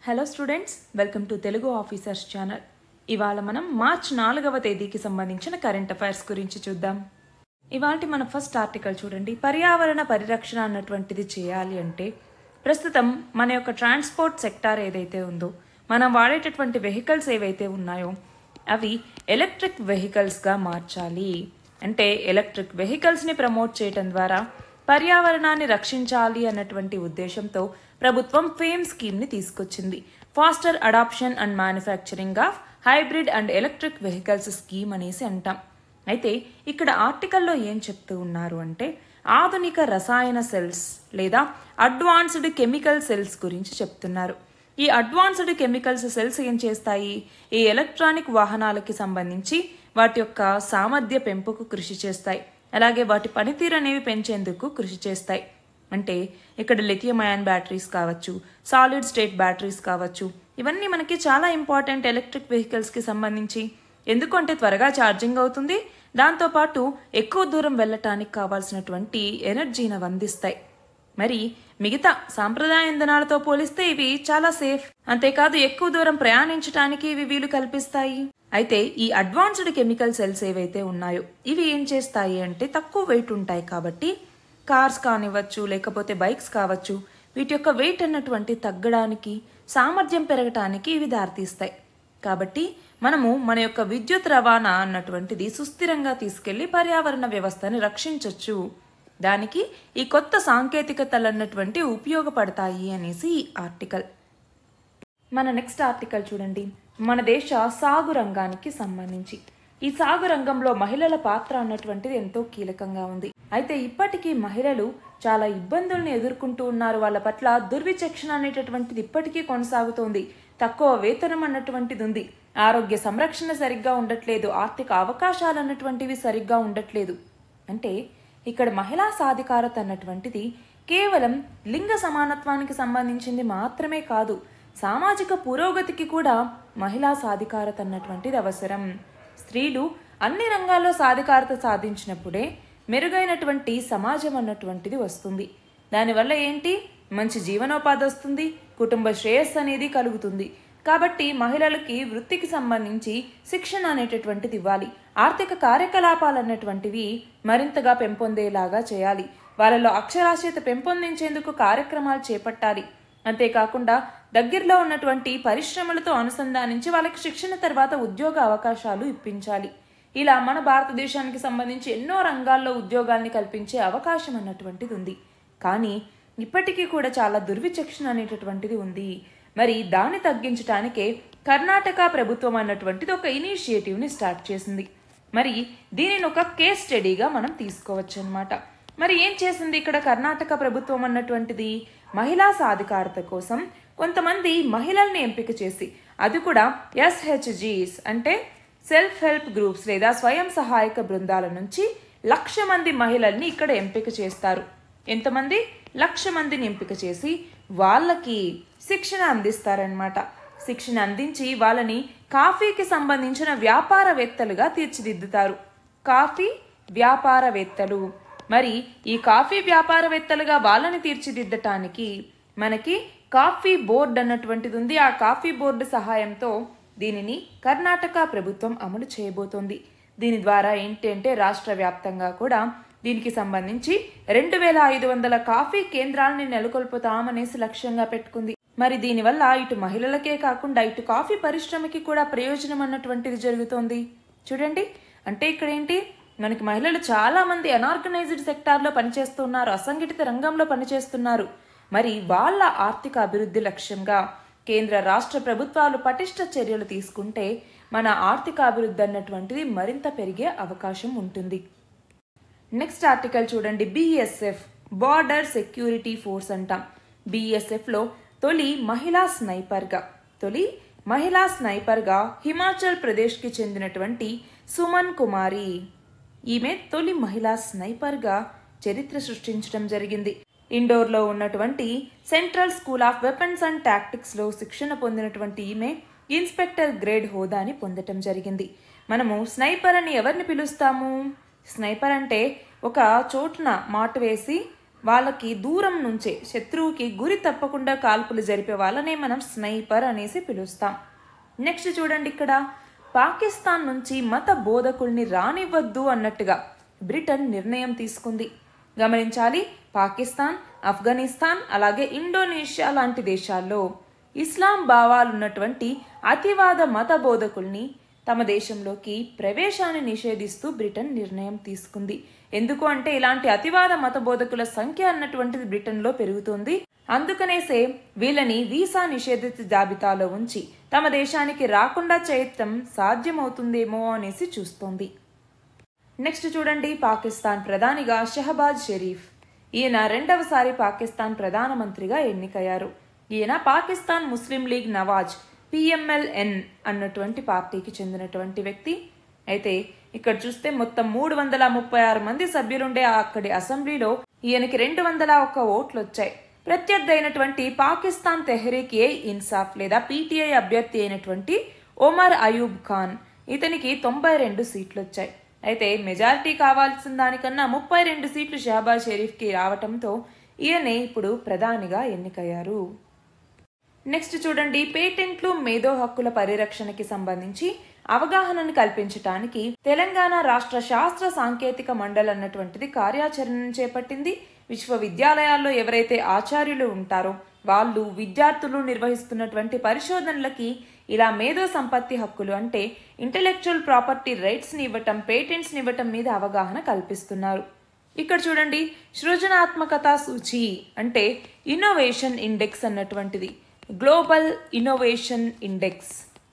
hello students welcome to Telugu officers channel ఇవాళ మనం March నాలుగవ తేదీకి సంబంధించిన కరెంట్ అఫైర్స్ గురించి చూద్దాం ఇవాళ మన ఫస్ట్ ఆర్టికల్ చూడండి పర్యావరణ పరిరక్షణ అన్నటువంటిది చేయాలి అంటే ప్రస్తుతం మన యొక్క ట్రాన్స్పోర్ట్ సెక్టార్ ఏదైతే ఉందో మనం వాడేటటువంటి వెహికల్స్ ఏవైతే ఉన్నాయో అవి ఎలక్ట్రిక్ వెహికల్స్గా మార్చాలి అంటే ఎలక్ట్రిక్ వెహికల్స్ని ప్రమోట్ చేయడం ద్వారా పర్యావరణాన్ని రక్షించాలి అన్నటువంటి ఉద్దేశంతో ప్రభుత్వం ఫేమ్ స్కీమ్ని తీసుకొచ్చింది faster adoption and manufacturing of hybrid and electric vehicles scheme అనేసి అంటాం అయితే ఇక్కడ ఆర్టికల్లో ఏం చెప్తూ ఉన్నారు అంటే ఆధునిక రసాయన సెల్స్ లేదా అడ్వాన్స్డ్ కెమికల్ సెల్స్ గురించి చెప్తున్నారు ఈ అడ్వాన్స్డ్ కెమికల్స్ సెల్స్ ఏం చేస్తాయి ఈ ఎలక్ట్రానిక్ వాహనాలకి సంబంధించి వాటి యొక్క సామర్థ్య పెంపుకు కృషి చేస్తాయి అలాగే వాటి పనితీరు అనేవి పెంచేందుకు కృషి చేస్తాయి అంటే ఇక్కడ లిథియం అయాన్ బ్యాటరీస్ కావచ్చు సాలిడ్ స్టేట్ బ్యాటరీస్ కావచ్చు ఇవన్నీ మనకి చాలా ఇంపార్టెంట్ ఎలక్ట్రిక్ వెహికల్స్కి సంబంధించి ఎందుకంటే త్వరగా ఛార్జింగ్ అవుతుంది దాంతోపాటు ఎక్కువ దూరం వెళ్ళటానికి కావాల్సినటువంటి ఎనర్జీని అందిస్తాయి మరి మిగతా సాంప్రదాయ ఇంధనాలతో పోలిస్తే ఇవి చాలా సేఫ్ అంతేకాదు ఎక్కువ దూరం ప్రయాణించడానికి ఇవి వీలు కల్పిస్తాయి అయితే ఈ అడ్వాన్స్డ్ కెమికల్ సెల్స్ ఏవైతే ఉన్నాయో ఇవి ఏం చేస్తాయి అంటే తక్కువ వెయిట్ ఉంటాయి కాబట్టి కార్స్ కానివ్వచ్చు లేకపోతే బైక్స్ కావచ్చు వీటి యొక్క వెయిట్ అన్నటువంటి తగ్గడానికి సామర్థ్యం పెరగటానికి ఇవి దారితీస్తాయి కాబట్టి మనము మన యొక్క విద్యుత్ రవాణా అన్నటువంటిది సుస్థిరంగా తీసుకెళ్లి పర్యావరణ వ్యవస్థని రక్షించవచ్చు దానికి ఈ కొత్త సాంకేతికతలు అన్నటువంటి ఉపయోగపడతాయి అనేసి ఈ ఆర్టికల్ మన నెక్స్ట్ ఆర్టికల్ చూడండి మన దేశ సాగు రంగానికి సంబంధించి ఈ సాగు రంగంలో మహిళల పాత్ర అన్నటువంటిది ఎంతో కీలకంగా ఉంది అయితే ఇప్పటికీ మహిళలు చాలా ఇబ్బందుల్ని ఎదుర్కొంటూ ఉన్నారు వాళ్ళ పట్ల దుర్విచక్షణ అనేటటువంటిది ఇప్పటికీ కొనసాగుతోంది తక్కువ వేతనం అన్నటువంటిది ఉంది ఆరోగ్య సంరక్షణ సరిగ్గా ఉండట్లేదు ఆర్థిక అవకాశాలు అన్నటువంటివి సరిగ్గా ఉండట్లేదు అంటే ఇక్కడ మహిళా సాధికారత అన్నటువంటిది కేవలం లింగ సమానత్వానికి సంబంధించింది మాత్రమే కాదు సామాజిక పురోగతికి కూడా మహిళా సాధికారత అన్నటువంటిది అవసరం స్త్రీలు అన్ని రంగాల్లో సాధికారత సాధించినప్పుడే మెరుగైనటువంటి సమాజం అన్నటువంటిది వస్తుంది దానివల్ల ఏంటి మంచి జీవనోపాధి వస్తుంది కుటుంబ శ్రేయస్సు అనేది కలుగుతుంది కాబట్టి మహిళలకి వృత్తికి సంబంధించి శిక్షణ అనేటటువంటిది ఇవ్వాలి ఆర్థిక కార్యకలాపాలు అన్నటువంటివి మరింతగా పెంపొందేలాగా చేయాలి వాళ్ళలో అక్షరాస్యత పెంపొందించేందుకు కార్యక్రమాలు చేపట్టాలి అంతేకాకుండా దగ్గరలో ఉన్నటువంటి పరిశ్రమలతో అనుసంధానించి వాళ్ళకి శిక్షణ తర్వాత ఉద్యోగ అవకాశాలు ఇప్పించాలి ఇలా మన భారతదేశానికి సంబంధించి ఎన్నో రంగాల్లో ఉద్యోగాల్ని కల్పించే అవకాశం అన్నటువంటిది ఉంది కానీ ఇప్పటికీ కూడా చాలా దుర్విచక్షణ అనేటటువంటిది ఉంది మరి దాన్ని తగ్గించడానికే కర్ణాటక ప్రభుత్వం అన్నటువంటిది ఒక ఇనిషియేటివ్ని స్టార్ట్ చేసింది మరి దీనిని ఒక కేస్ స్టడీగా మనం తీసుకోవచ్చు అనమాట మరి ఏం చేసింది ఇక్కడ కర్ణాటక ప్రభుత్వం అన్నటువంటిది మహిళా సాధికారత కోసం కొంతమంది మహిళల్ని ఎంపిక చేసి అది కూడా ఎస్హెచ్జీస్ అంటే సెల్ఫ్ హెల్ప్ గ్రూప్స్ లేదా స్వయం సహాయక బృందాల నుంచి లక్ష మంది మహిళల్ని ఇక్కడ ఎంపిక చేస్తారు ఎంతమంది లక్ష మందిని ఎంపిక చేసి వాళ్ళకి శిక్షణ అందిస్తారనమాట శిక్షణ అందించి వాళ్ళని కాఫీకి సంబంధించిన వ్యాపారవేత్తలుగా తీర్చిదిద్దుతారు కాఫీ వ్యాపారవేత్తలు మరి ఈ కాఫీ వ్యాపారవేత్తలుగా వాళ్ళని తీర్చిదిద్దటానికి మనకి కాఫీ బోర్డు అన్నటువంటిది ఉంది ఆ కాఫీ బోర్డు సహాయంతో దీనిని కర్ణాటక ప్రభుత్వం అమలు చేయబోతోంది దీని ద్వారా ఏంటి అంటే రాష్ట్ర వ్యాప్తంగా కూడా దీనికి సంబంధించి రెండు వేల ఐదు వందల కాఫీ కేంద్రాలని నెలకొల్పుతామనేసి లక్ష్యంగా పెట్టుకుంది మరి దీనివల్ల ఇటు మహిళలకే కాకుండా ఇటు కాఫీ పరిశ్రమకి కూడా ప్రయోజనం అన్నటువంటిది జరుగుతోంది చూడండి అంటే ఇక్కడ ఏంటి మనకి మహిళలు చాలా మంది అనార్గనైజ్డ్ సెక్టార్లో పనిచేస్తున్నారు అసంఘటిత రంగంలో పనిచేస్తున్నారు మరి వాళ్ళ ఆర్థిక అభివృద్ధి లక్ష్యంగా కేంద్ర రాష్ట్ర ప్రభుత్వాలు పటిష్ట చర్యలు తీసుకుంటే మన ఆర్థిక అభివృద్ధి అన్నటువంటిది మరింత పెరిగే అవకాశం ఉంటుంది నెక్స్ట్ ఆర్టికల్ చూడండి బిఎస్ఎఫ్ బార్డర్ సెక్యూరిటీ ఫోర్స్ అంటాం బిఎస్ఎఫ్లో తొలి మహిళా స్నైపర్గా తొలి మహిళా స్నైపర్గా హిమాచల్ ప్రదేశ్కి చెందినటువంటి సుమన్ కుమారి ఈమె తొలి మహిళా స్నైపర్గా చరిత్ర సృష్టించడం జరిగింది ఇండోర్లో ఉన్నటువంటి central school of weapons and టాక్టిక్స్లో శిక్షణ పొందినటువంటి ఈమె ఇన్స్పెక్టర్ గ్రేడ్ హోదాని పొందటం జరిగింది మనము స్నైపర్ అని ఎవరిని పిలుస్తాము స్నైపర్ అంటే ఒక చోటున మాటు వేసి వాళ్ళకి దూరం నుంచే శత్రువుకి గురి తప్పకుండా కాల్పులు జరిపే వాళ్ళనే మనం స్నైపర్ అనేసి పిలుస్తాం నెక్స్ట్ చూడండి ఇక్కడ పాకిస్తాన్ నుంచి మత బోధకుల్ని రానివ్వద్దు అన్నట్టుగా బ్రిటన్ నిర్ణయం తీసుకుంది గమనించాలి పాకిస్తాన్ ఆఫ్ఘనిస్తాన్ అలాగే ఇండోనేషియా లాంటి దేశాల్లో ఇస్లాం భావాలున్నటువంటి అతివాద మత బోధకుల్ని తమ దేశంలోకి ప్రవేశాన్ని నిషేధిస్తూ బ్రిటన్ నిర్ణయం తీసుకుంది ఎందుకు అంటే ఇలాంటి అతివాద మత బోధకుల సంఖ్య అన్నటువంటిది బ్రిటన్లో పెరుగుతుంది అందుకనేసే వీళ్ళని వీసా నిషేధిత జాబితాలో ఉంచి తమ దేశానికి రాకుండా చేయటం సాధ్యమవుతుందేమో అనేసి చూస్తోంది నెక్స్ట్ చూడండి పాకిస్తాన్ ప్రధానిగా షహబాజ్ షరీఫ్ ఈయన రెండవసారి పాకిస్తాన్ ప్రధానమంత్రిగా ఎన్నికయ్యారు ఈయన Pakistan Muslim League Nawaz PMLN అన్నటువంటి పార్టీకి చెందినటువంటి వ్యక్తి అయితే ఇక్కడ చూస్తే మొత్తం మూడు వందల ముప్పై ఆరు మంది సభ్యులుండే అక్కడి అసెంబ్లీలో ఈయనకి రెండు వందల ఒక్క ఓట్లు వచ్చాయి ప్రత్యర్థి అయినటువంటి పాకిస్తాన్ తెహరీక్ ఏ ఇన్సాఫ్ లేదా పీటీఐ అభ్యర్థి అయినటువంటి ఒమర్ అయూబ్ ఖాన్ ఇతనికి తొంభై రెండు సీట్లు వచ్చాయి అయితే మెజారిటీ కావాల్సిన దానికన్నా ముప్పై రెండు సీట్లు షహబాజ్ షరీఫ్కి రావటంతో ఈయనే ఇప్పుడు ప్రధానిగా ఎన్నికయ్యారు నెక్స్ట్ చూడండి పేటెంట్లు మేధో హక్కుల పరిరక్షణకి సంబంధించి అవగాహనను కల్పించటానికి తెలంగాణ రాష్ట్ర శాస్త్ర సాంకేతిక మండలి అన్నటువంటిది కార్యాచరణను చేపట్టింది విశ్వవిద్యాలయాల్లో ఎవరైతే ఆచార్యులు ఉంటారో వాళ్ళు విద్యార్థులు నిర్వహిస్తున్నటువంటి పరిశోధనలకి ఇలా మేధో సంపత్తి హక్కులు అంటే ఇంటెలెక్చువల్ ప్రాపర్టీ రైట్స్ని ఇవ్వటం పేటెంట్స్ని ఇవ్వటం మీద అవగాహన కల్పిస్తున్నారు ఇక్కడ చూడండి సృజనాత్మకత సూచి అంటే ఇన్నోవేషన్ ఇండెక్స్ అన్నటువంటిది గ్లోబల్ ఇన్నోవేషన్ ఇండెక్స్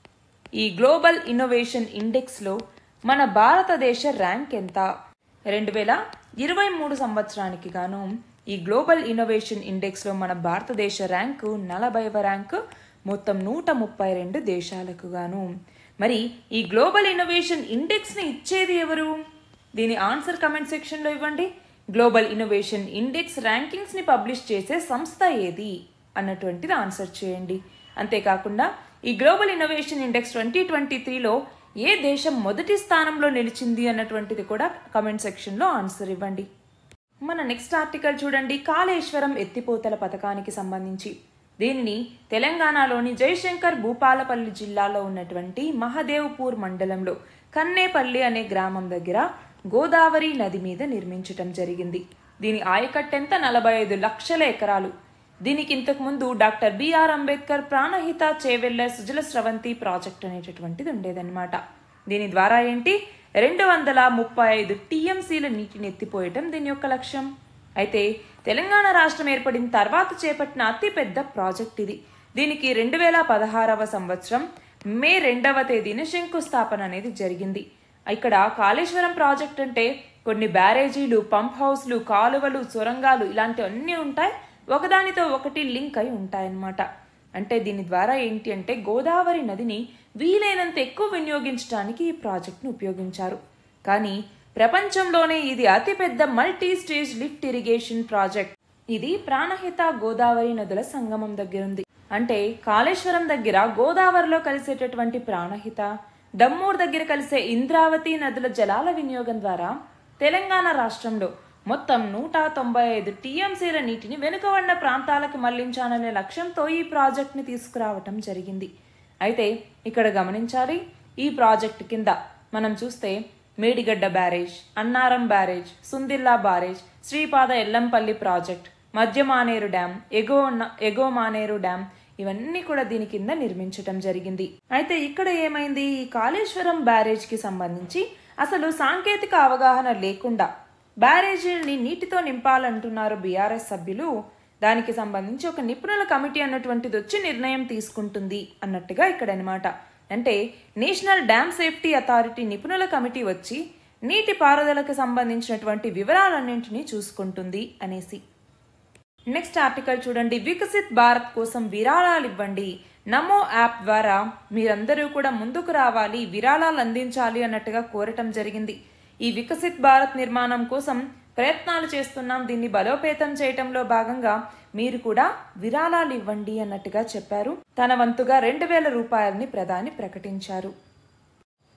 ఈ గ్లోబల్ ఇన్నోవేషన్ ఇండెక్స్లో మన భారతదేశ ర్యాంక్ ఎంత రెండు వేల ఇరవై మూడు సంవత్సరానికి గాను ఈ గ్లోబల్ ఇన్నోవేషన్ ఇండెక్స్లో మన భారతదేశ ర్యాంకు నలభైవ ర్యాంకు మొత్తం నూట ముప్పై రెండు దేశాలకు గాను మరి ఈ గ్లోబల్ ఇన్నోవేషన్ ఇండెక్స్ని ఇచ్చేది ఎవరు దీని ఆన్సర్ కమెంట్ సెక్షన్లో ఇవ్వండి గ్లోబల్ ఇన్నోవేషన్ ఇండెక్స్ ర్యాంకింగ్స్ని పబ్లిష్ చేసే సంస్థ ఏది అన్నటువంటిది ఆన్సర్ చేయండి అంతేకాకుండా ఈ global innovation index twenty twenty త్రీలో ఏ దేశం మొదటి స్థానంలో నిలిచింది అన్నటువంటిది కూడా కమెంట్ సెక్షన్లో ఆన్సర్ ఇవ్వండి మన నెక్స్ట్ ఆర్టికల్ చూడండి కాళేశ్వరం ఎత్తిపోతల పథకానికి సంబంధించి దీనిని తెలంగాణలోని జయశంకర్ భూపాలపల్లి జిల్లాలో ఉన్నటువంటి మహదేవ్పూర్ మండలంలో కన్నేపల్లి అనే గ్రామం దగ్గర గోదావరి నది మీద నిర్మించటం జరిగింది దీని ఆయకట్టెంత నలభై ఐదు లక్షల ఎకరాలు దీనికి ఇంతకు ముందు doctor BR Ambedkar Pranahita Chevella Sujala Sravanthi project అనేటటువంటిది ఉండేదన్నమాట దీని ద్వారా ఏంటి రెండు వందల ముప్పై ఐదు టీఎంసీల నీటిని ఎత్తిపోయటం దీని యొక్క లక్ష్యం అయితే తెలంగాణ రాష్ట్రం ఏర్పడిన తర్వాత చేపట్టిన అతిపెద్ద ప్రాజెక్ట్ ఇది దీనికి రెండు వేల పదహారవ సంవత్సరం మే రెండవ తేదీన శంకుస్థాపన అనేది జరిగింది ఇక్కడ కాళేశ్వరం ప్రాజెక్ట్ అంటే కొన్ని బ్యారేజీలు పంప్ హౌస్లు కాలువలు సొరంగాలు ఇలాంటివన్నీ ఉంటాయి ఒకదానితో ఒకటి లింక్ అయి ఉంటాయన్నమాట అంటే దీని ద్వారా ఏంటి అంటే గోదావరి నదిని వీలైనంత ఎక్కువ వినియోగించడానికి ఈ ప్రాజెక్ట్ను ఉపయోగించారు కానీ ప్రపంచంలోనే ఇది అతిపెద్ద multi stage lift irrigation project ఇది ప్రాణహిత గోదావరి నదుల సంగమం దగ్గర ఉంది అంటే కాళేశ్వరం దగ్గర గోదావరిలో కలిసేటటువంటి ప్రాణహిత దమ్మూర్ దగ్గర కలిసే ఇంద్రావతి నదుల జలాల వినియోగం ద్వారా తెలంగాణ రాష్ట్రంలో మొత్తం నూట తొంభై ఐదు టీఎంసీల నీటిని వెనుకబడిన ప్రాంతాలకు మళ్లించాలనే లక్ష్యంతో ఈ ప్రాజెక్ట్ని తీసుకురావటం జరిగింది అయితే ఇక్కడ గమనించాలి ఈ ప్రాజెక్టు కింద మనం చూస్తే Medigadda barrage Annaram barrage Sundilla barrage Sripada Yellampalli project మధ్య మానేరు డ్యామ్ ఎగో ఎగో మానేరు డ్యామ్ ఇవన్నీ కూడా దీని కింద నిర్మించటం జరిగింది అయితే ఇక్కడ ఏమైంది ఈ కాళేశ్వరం బ్యారేజ్ కి సంబంధించి అసలు సాంకేతిక అవగాహన లేకుండా బ్యారేజీని నీటితో నింపాలంటున్నారు బీఆర్ఎస్ సభ్యులు దానికి సంబంధించి ఒక నిపుణుల కమిటీ అన్నటువంటిది వచ్చి నిర్ణయం తీసుకుంటుంది అన్నట్టుగా ఇక్కడ అనమాట అంటే నేషనల్ డ్యామ్ సేఫ్టీ అథారిటీ నిపుణుల కమిటీ వచ్చి నీటి పారుదలకు సంబంధించినటువంటి వివరాలన్నింటినీ చూసుకుంటుంది అనేసి నెక్స్ట్ ఆర్టికల్ చూడండి వికసిత్ భారత్ కోసం విరాళాలు ఇవ్వండి నమో యాప్ ద్వారా మీరందరూ కూడా ముందుకు రావాలి విరాళాలు అందించాలి అన్నట్టుగా కోరటం జరిగింది ఈ వికసిత్ భారత్ నిర్మాణం కోసం ప్రయత్నాలు చేస్తున్నాం దీన్ని బలోపేతం చేయటంలో భాగంగా మీరు కూడా విరాళాలు ఇవ్వండి అన్నట్టుగా చెప్పారు తన వంతుగా రెండు వేల రూపాయలని ప్రధాని ప్రకటించారు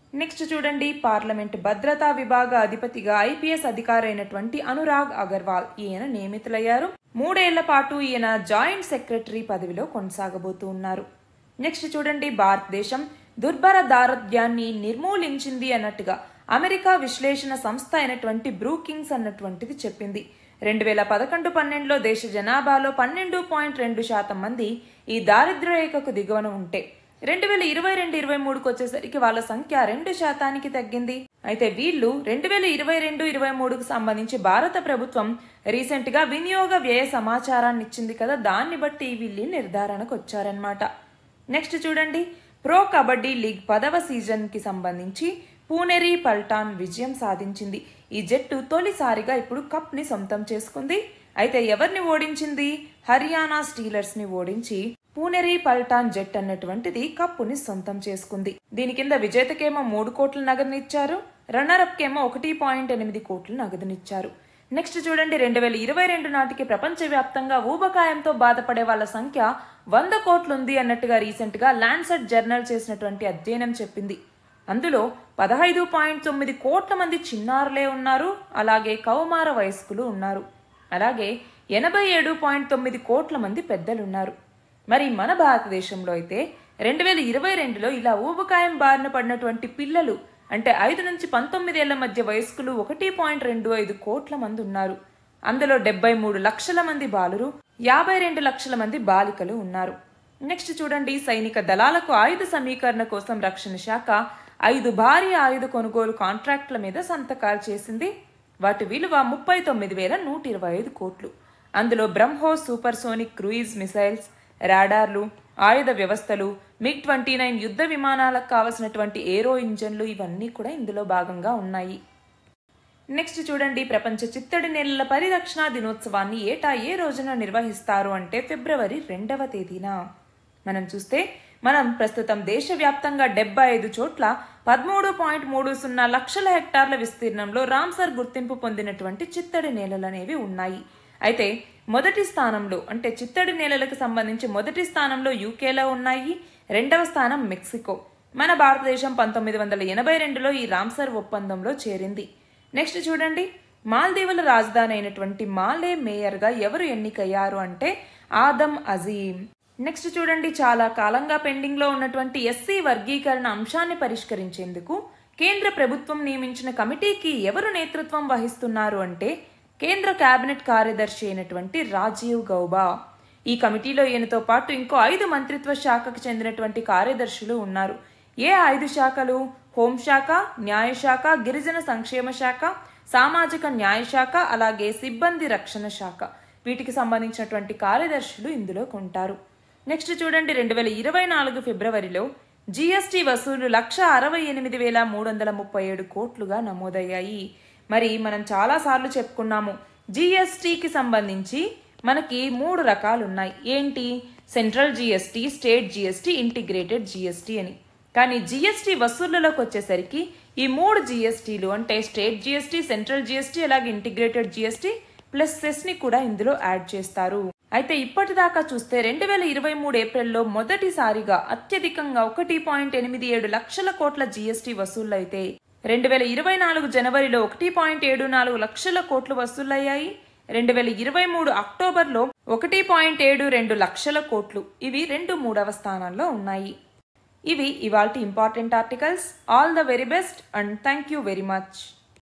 నెక్స్ట్ చూడండి పార్లమెంట్ భద్రతా విభాగ అధిపతిగా ఐపీఎస్ అధికారైనటువంటి అనురాగ్ అగర్వాల్ ఈయన నియమితులయ్యారు మూడేళ్ల పాటు ఈయన జాయింట్ సెక్రటరీ పదవిలో కొనసాగబోతూ ఉన్నారు నెక్స్ట్ చూడండి భారతదేశం దుర్భర దారిద్ర్యాన్ని నిర్మూలించింది అన్నట్టుగా అమెరికా విశ్లేషణ సంస్థ అయినటువంటి బ్రూకింగ్స్ అన్నటువంటిది చెప్పింది రెండు వేల పదకొండు పన్నెండులో దేశ జనాభాలో పన్నెండు పాయింట్ రెండు శాతం మంది ఈ దారిద్ర్య రేఖకు దిగువన ఉంటే రెండు వేల ఇరవై రెండు ఇరవై మూడుకు వచ్చేసరికి వాళ్ళ సంఖ్య రెండు శాతానికి తగ్గింది అయితే వీళ్ళు రెండు వేల ఇరవై రెండు ఇరవై మూడుకు సంబంధించి భారత ప్రభుత్వం రీసెంట్ గా వినియోగ వ్యయ సమాచారాన్ని ఇచ్చింది కదా దాన్ని బట్టి వీళ్ళు నిర్ధారణకు వచ్చారనమాట నెక్స్ట్ చూడండి ప్రో కబడ్డీ లీగ్ పదవ సీజన్ కి సంబంధించి పూనెరి పల్టాన్ విజయం సాధించింది ఈ జట్టు తొలిసారిగా ఇప్పుడు కప్ ని సొంతం చేసుకుంది అయితే ఎవరిని ఓడించింది హర్యానా స్టీలర్స్ ని ఓడించి పూనెరి పల్టాన్ జట్ అన్నటువంటిది కప్పుని సొంతం చేసుకుంది దీని కింద విజేతకేమో మూడు కోట్ల నగదునిచ్చారు రన్నరప్ కేమో ఒకటి పాయింట్ ఎనిమిది కోట్ల నగదునిచ్చారు నెక్స్ట్ చూడండి రెండు వేల ఇరవై రెండు నాటికి ప్రపంచవ్యాప్తంగా ఊబకాయంతో బాధపడే వాళ్ళ సంఖ్య వంద కోట్లుంది అన్నట్టుగా రీసెంట్ గా ల్యాన్సెట్ జర్నల్ చేసినటువంటి అధ్యయనం చెప్పింది అందులో పదహైదు పాయింట్ తొమ్మిది కోట్ల మంది చిన్నారులే ఉన్నారు అలాగే కౌమార వయస్కులు ఉన్నారు అలాగే ఎనభై ఏడు పాయింట్ తొమ్మిది కోట్ల మంది పెద్దలున్నారు మరి మన భారతదేశంలో అయితే రెండు వేల ఇరవై రెండులో ఇలా ఊబకాయం బారిన పడినటువంటి పిల్లలు అంటే ఐదు నుంచి పంతొమ్మిదేళ్ల మధ్య వయస్కులు ఒకటి పాయింట్ రెండు ఐదు కోట్ల మంది ఉన్నారు అందులో డెబ్బై మూడు లక్షల మంది బాలురు యాభై రెండు లక్షల మంది బాలికలు ఉన్నారు నెక్స్ట్ చూడండి సైనిక దళాలకు ఆయుధ సమీకరణ కోసం రక్షణ శాఖ ఐదు భారీ ఆయుధ కొనుగోలు కాంట్రాక్టుల మీద సంతకాలు చేసింది వాటి విలువ ముప్పై తొమ్మిది వేల నూట ఇరవై ఐదు కోట్లు అందులో BrahMos supersonic cruise missiles రాడార్లు ఆయుధ వ్యవస్థలు మిగ్ ట్వంటీ నైన్ యుద్ధ విమానాలకు కావలసినటువంటి ఏరో ఇంజన్లు ఇవన్నీ కూడా ఇందులో భాగంగా ఉన్నాయి నెక్స్ట్ చూడండి ప్రపంచ చిత్తడి నేలల పరిరక్షణ దినోత్సవాన్ని ఏటా ఏ రోజున నిర్వహిస్తారు అంటే ఫిబ్రవరి రెండవ తేదీన మనం చూస్తే మనం ప్రస్తుతం దేశవ్యాప్తంగా డెబ్బై ఐదు చోట్ల పదమూడు పాయింట్ మూడు సున్నా లక్షల హెక్టార్ల విస్తీర్ణంలో రామ్సర్ గుర్తింపు పొందినటువంటి చిత్తడి నేలలు అనేవి ఉన్నాయి అయితే మొదటి స్థానంలో అంటే చిత్తడి నేలలకు సంబంధించి మొదటి స్థానంలో యూకేలో ఉన్నాయి రెండవ స్థానం మెక్సికో మన భారతదేశం పంతొమ్మిది వందల ఎనభై రెండులో ఈ రామ్సర్ ఒప్పందంలో చేరింది నెక్స్ట్ చూడండి మాల్దీవుల రాజధాని అయినటువంటి మాలే మేయర్గా ఎవరు ఎన్నికయ్యారు అంటే ఆదం అజీం నెక్స్ట్ చూడండి చాలా కాలంగా పెండింగ్లో ఉన్నటువంటి ఎస్సీ వర్గీకరణ అంశాన్ని పరిష్కరించేందుకు కేంద్ర ప్రభుత్వం నియమించిన కమిటీకి ఎవరు నేతృత్వం వహిస్తున్నారు అంటే కేంద్ర కేబినెట్ కార్యదర్శి అయినటువంటి రాజీవ్ గౌబా ఈ కమిటీలో ఈయనతో పాటు ఇంకో ఐదు మంత్రిత్వ శాఖకు చెందినటువంటి కార్యదర్శులు ఉన్నారు ఏ ఐదు శాఖలు హోంశాఖ న్యాయశాఖ గిరిజన సంక్షేమ శాఖ సామాజిక న్యాయ శాఖ అలాగే సిబ్బంది రక్షణ శాఖ వీటికి సంబంధించినటువంటి కార్యదర్శులు ఇందులో కొంటారు నెక్స్ట్ చూడండి రెండు వేల ఇరవై నాలుగు ఫిబ్రవరిలో జీఎస్టీ వసూలు లక్ష అరవై ఎనిమిది వేల మూడు వందల ముప్పై ఏడు కోట్లుగా నమోదయ్యాయి మరి మనం చాలాసార్లు చెప్పుకున్నాము జీఎస్టీకి సంబంధించి మనకి మూడు రకాలు ఉన్నాయి ఏంటి central GST state GST integrated GST అని కానీ జీఎస్టీ వసూళ్లలోకి వచ్చేసరికి ఈ మూడు జీఎస్టీలు అంటే స్టేట్ జీఎస్టీ సెంట్రల్ జీఎస్టీ అలాగే ఇంటిగ్రేటెడ్ జీఎస్టీ ప్లస్ సెస్ ని కూడా ఇందులో యాడ్ చేస్తారు అయితే ఇప్పటిదాకా చూస్తే రెండు వేల ఇరవై మూడు ఏప్రిల్లో మొదటిసారిగా అత్యధికంగా ఒకటి పాయింట్ ఎనిమిది ఏడు లక్షల కోట్ల జీఎస్టీ వసూళ్లైతే రెండు వేల ఇరవై నాలుగు జనవరిలో ఒకటి పాయింట్ ఏడు నాలుగు లక్షల కోట్లు వసూలయ్యాయి రెండు వేల ఇరవై మూడు అక్టోబర్లో ఒకటి పాయింట్ ఏడు రెండు లక్షల కోట్లు ఇవి రెండు మూడవ స్థానాల్లో ఉన్నాయి ఇవి ఇవాల్టి important articles all the very best and thank you very much